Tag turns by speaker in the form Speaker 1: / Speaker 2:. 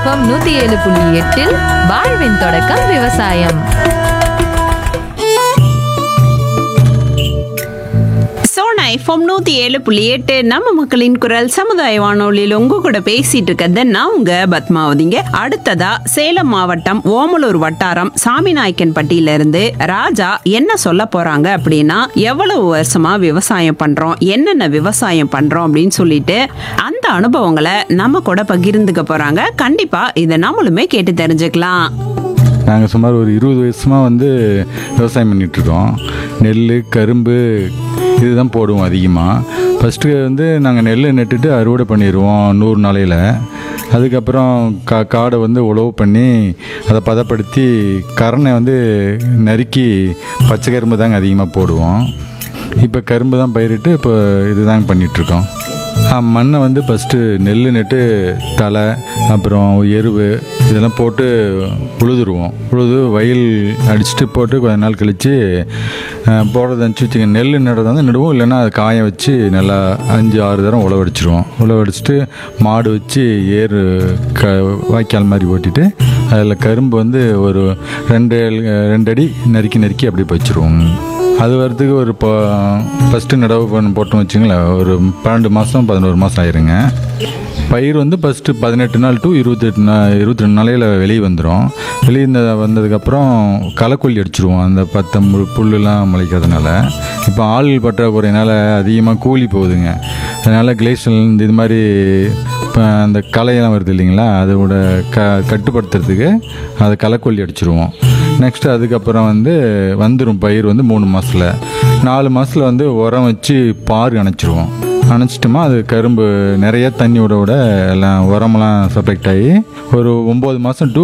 Speaker 1: FM நூத்தி ஏழு புள்ளி எட்டில் வாழ்வின் தொடக்கம் விவசாயம்
Speaker 2: சோனா எஃப்எம் நூத்தி ஏழு புள்ளி எட்டு நம்ம மக்களின் குரல் சமுதாய வானொலியில் உங்க கூட பேசிட்டு இருக்கிறது நான் உங்க பத்மாவதிங்க அடுத்ததா சேலம் மாவட்டம் ஓமலூர் வட்டாரம் சாமிநாயக்கன்பட்டியில இருந்து ராஜா என்ன சொல்ல போறாங்க அப்படின்னா எவ்வளவு வருஷமா விவசாயம் பண்றோம் என்னென்ன விவசாயம் பண்றோம் அப்படின்னு சொல்லிட்டு அந்த அனுபவங்களை நம்ம கூட பகிர்ந்துக்க போறாங்க கண்டிப்பா இதை நம்மளுமே கேட்டு தெரிஞ்சுக்கலாம்
Speaker 3: நாங்கள் சுமார் ஒரு இருபது வருஷமாக வந்து விவசாயம் பண்ணிகிட்ருக்கோம் நெல் கரும்பு இதுதான் போடுவோம் அதிகமாக ஃபஸ்ட்டு வந்து நாங்கள் நெல் நட்டுட்டு அறுவடை பண்ணிடுவோம் நூறு நாளையில் அதுக்கப்புறம் கா காடை வந்து உழவு பண்ணி அதை பதப்படுத்தி கரணை வந்து நறுக்கி பச்சை கரும்பு தாங்க அதிகமாக போடுவோம் இப்போ கரும்பு தான் பயிரிட்டு இப்போ இதுதாங்க பண்ணிகிட்ருக்கோம் மண்ணை வந்து ஃபஸ்ட்டு நெல் நட்டு தலை அப்புறம் எருவு இதெல்லாம் போட்டு உழுதுருவோம் உழுது வயல் அடிச்சுட்டு போட்டு கொஞ்ச நாள் கழித்து போடுறது அனுப்பிச்சி வச்சுங்க நெல் நடுறது வந்து நடுவோம் இல்லைன்னா அதை காய வச்சு நல்லா அஞ்சு ஆறு தரம் உழவடிச்சிருவோம் உழவடிச்சிட்டு மாடு வச்சு ஏறு க வாய்க்கால் மாதிரி ஓட்டிட்டு அதில் கரும்பு வந்து ஒரு ரெண்டு ரெண்டு அடி நறுக்கி நறுக்கி அப்படியே வச்சுருவோம் அது வரதுக்கு ஒரு இப்போ ஃபஸ்ட்டு நடவு பண்ண போட்டோம் வச்சுங்களேன் ஒரு பன்னெண்டு மாதம் பதினோரு மாதம் ஆயிருங்க பயிர் வந்து ஃபஸ்ட்டு பதினெட்டு நாள் டு இருபத்தெட்டு நாள் இருபத்தி ரெண்டு நாளையில் வெளியே வந்துடும் வெளியே இந்த வந்ததுக்கப்புறம் களைக்கொல்லி அடிச்சிருவோம் அந்த பத்த மு புல்லுலாம் முளைக்கிறதுனால இப்போ ஆள் பற்றாக்குறையினால அதிகமாக கூலி போகுதுங்க அதனால் கிளேஷன் இது மாதிரி இப்போ அந்த களையெல்லாம் வருது இல்லைங்களா அதோட க கட்டுப்படுத்துறதுக்கு அதை களைக்கொல்லி அடிச்சிருவோம் நெக்ஸ்ட்டு அதுக்கப்புறம் வந்து வந்துடும் பயிர் வந்து மூணு மாதத்தில் நாலு மாதத்தில் வந்து உரம் வச்சு பார் அணைச்சிருவோம் அணைச்சிட்டோமா அது கரும்பு நிறைய தண்ணி விட விட எல்லாம் உரமெல்லாம் சப்ளெக்ட் ஆகி ஒரு ஒம்பது மாதம் டு